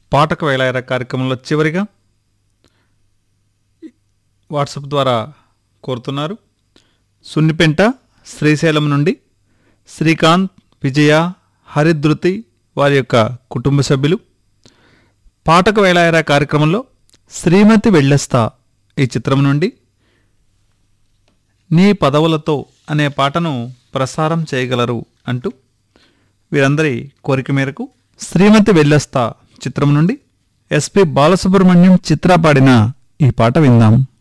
పాటకు వేళాయర కార్యక్రమంలో చివరిగా వాట్సాప్ ద్వారా కోరుతున్నారు సున్నిపెంట శ్రీశైలం నుండి శ్రీకాంత్ విజయ హరిధృతి వారి యొక్క కుటుంబ సభ్యులు పాటకు వేళాయరా కార్యక్రమంలో శ్రీమతి వెళ్ళేస్తా ఈ చిత్రం నుండి నీ పదవులతో అనే పాటను ప్రసారం చేయగలరు అంటూ వీరందరి కోరిక మేరకు శ్రీమతి వెళ్ళేస్తా చిత్రం నుండి ఎస్పి బాలసుబ్రహ్మణ్యం చిత్ర పాడిన ఈ పాట విందాం